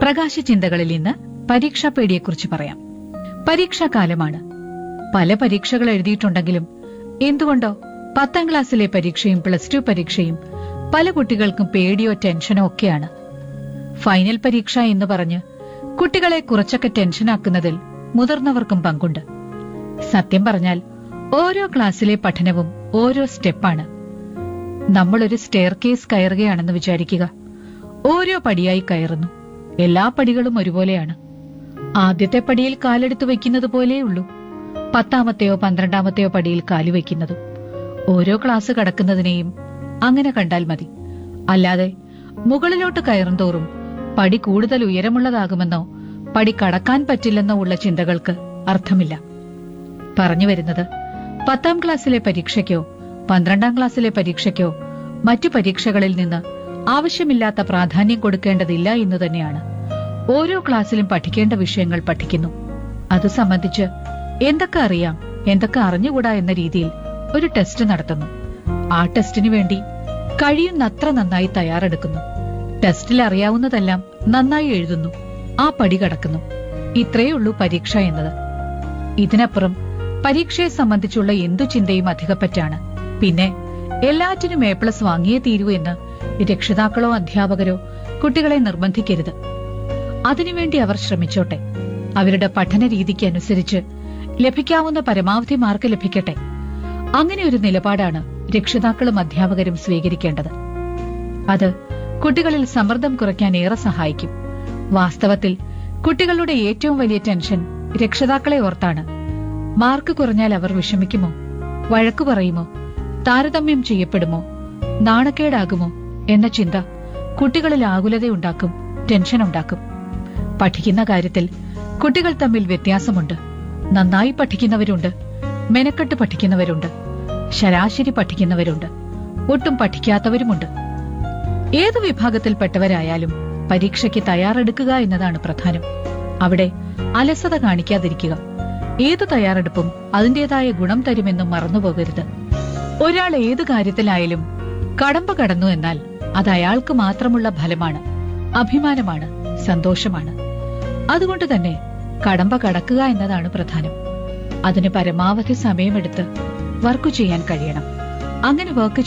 പ്രകാശചിന്തകളിൽ ഇന്ന് പരീക്ഷാപേടിയെക്കുറിച്ച് പറയാം പരീക്ഷാകാലമാണ് പല പരീക്ഷകൾ എഴുതിയിട്ടുണ്ടെങ്കിലും എന്തുകൊണ്ടോ പത്താം ക്ലാസ്സിലെ പരീക്ഷയും പ്ലസ് ടു പരീക്ഷയും പല കുട്ടികൾക്കും പേടിയോ ടെൻഷനോ ഒക്കെയാണ് ഫൈനൽ പരീക്ഷ എന്ന് പറഞ്ഞ് കുട്ടികളെ കുറച്ചൊക്കെ ടെൻഷനാക്കുന്നതിൽ മുതിർന്നവർക്കും പങ്കുണ്ട് സത്യം പറഞ്ഞാൽ ഓരോ ക്ലാസ്സിലെ പഠനവും ഓരോ സ്റ്റെപ്പാണ് നമ്മളൊരു സ്റ്റെയർ കേസ് കയറുകയാണെന്ന് വിചാരിക്കുക ഓരോ പടിയായി കയറുന്നു എല്ലാ പടികളും ഒരുപോലെയാണ് ആദ്യത്തെ പടിയിൽ കാലെടുത്ത് വെക്കുന്നത് പോലെയുള്ളൂ പത്താമത്തെയോ പന്ത്രണ്ടാമത്തെയോ പടിയിൽ കാലു വയ്ക്കുന്നതും ഓരോ ക്ലാസ് കടക്കുന്നതിനെയും അങ്ങനെ കണ്ടാൽ മതി അല്ലാതെ മുകളിലോട്ട് കയറും തോറും പടി കൂടുതൽ ഉയരമുള്ളതാകുമെന്നോ പടി കടക്കാൻ പറ്റില്ലെന്നോ ഉള്ള ചിന്തകൾക്ക് അർത്ഥമില്ല പറഞ്ഞു വരുന്നത് പത്താം ക്ലാസ്സിലെ പരീക്ഷയ്ക്കോ പന്ത്രണ്ടാം ക്ലാസ്സിലെ പരീക്ഷയ്ക്കോ മറ്റു പരീക്ഷകളിൽ നിന്ന് ആവശ്യമില്ലാത്ത പ്രാധാന്യം കൊടുക്കേണ്ടതില്ല എന്ന് തന്നെയാണ് ഓരോ ക്ലാസ്സിലും പഠിക്കേണ്ട വിഷയങ്ങൾ പഠിക്കുന്നു അത് സംബന്ധിച്ച് എന്തൊക്കെ അറിയാം എന്തൊക്കെ അറിഞ്ഞുകൂടാ എന്ന രീതിയിൽ ഒരു ടെസ്റ്റ് നടത്തുന്നു ആ ടെസ്റ്റിനു വേണ്ടി കഴിയുന്നത്ര നന്നായി തയ്യാറെടുക്കുന്നു ടെസ്റ്റിൽ അറിയാവുന്നതെല്ലാം നന്നായി എഴുതുന്നു ആ പടി കടക്കുന്നു ഇത്രയേ ഉള്ളൂ പരീക്ഷ എന്നത് ഇതിനപ്പുറം പരീക്ഷയെ സംബന്ധിച്ചുള്ള എന്തു ചിന്തയും അധികപ്പറ്റാണ് പിന്നെ എല്ലാറ്റിനും എ പ്ലസ് വാങ്ങിയേ തീരൂ എന്ന് രക്ഷിതാക്കളോ അധ്യാപകരോ കുട്ടികളെ നിർബന്ധിക്കരുത് അതിനുവേണ്ടി അവർ ശ്രമിച്ചോട്ടെ അവരുടെ പഠന രീതിക്ക് അനുസരിച്ച് ലഭിക്കാവുന്ന പരമാവധി മാർക്ക് ലഭിക്കട്ടെ അങ്ങനെ ഒരു നിലപാടാണ് രക്ഷിതാക്കളും അധ്യാപകരും സ്വീകരിക്കേണ്ടത് അത് കുട്ടികളിൽ സമ്മർദ്ദം കുറയ്ക്കാൻ ഏറെ സഹായിക്കും വാസ്തവത്തിൽ കുട്ടികളുടെ ഏറ്റവും വലിയ ടെൻഷൻ രക്ഷിതാക്കളെ ഓർത്താണ് മാർക്ക് കുറഞ്ഞാൽ അവർ വിഷമിക്കുമോ വഴക്കു പറയുമോ താരതമ്യം ചെയ്യപ്പെടുമോ നാണക്കേടാകുമോ എന്ന ചിന്ത കുട്ടികളിൽ ആകുലതയുണ്ടാക്കും ടെൻഷൻ ഉണ്ടാക്കും പഠിക്കുന്ന കാര്യത്തിൽ കുട്ടികൾ തമ്മിൽ വ്യത്യാസമുണ്ട് നന്നായി പഠിക്കുന്നവരുണ്ട് മെനക്കെട്ട് പഠിക്കുന്നവരുണ്ട് ശരാശരി പഠിക്കുന്നവരുണ്ട് ഒട്ടും പഠിക്കാത്തവരുമുണ്ട് ഏതു വിഭാഗത്തിൽപ്പെട്ടവരായാലും പരീക്ഷയ്ക്ക് തയ്യാറെടുക്കുക എന്നതാണ് പ്രധാനം അവിടെ അലസത കാണിക്കാതിരിക്കുക ഏതു തയ്യാറെടുപ്പും അതിന്റേതായ ഗുണം തരുമെന്നും മറന്നുപോകരുത് ഒരാൾ ഏതു കാര്യത്തിലായാലും കടമ്പ കടന്നു എന്നാൽ അത് അയാൾക്ക് മാത്രമുള്ള ഫലമാണ് അഭിമാനമാണ് സന്തോഷമാണ് അതുകൊണ്ട് തന്നെ കടമ്പ കടക്കുക എന്നതാണ് പ്രധാനം അതിന് പരമാവധി സമയമെടുത്ത് വർക്ക് ചെയ്യാൻ കഴിയണം അങ്ങനെ വർക്ക്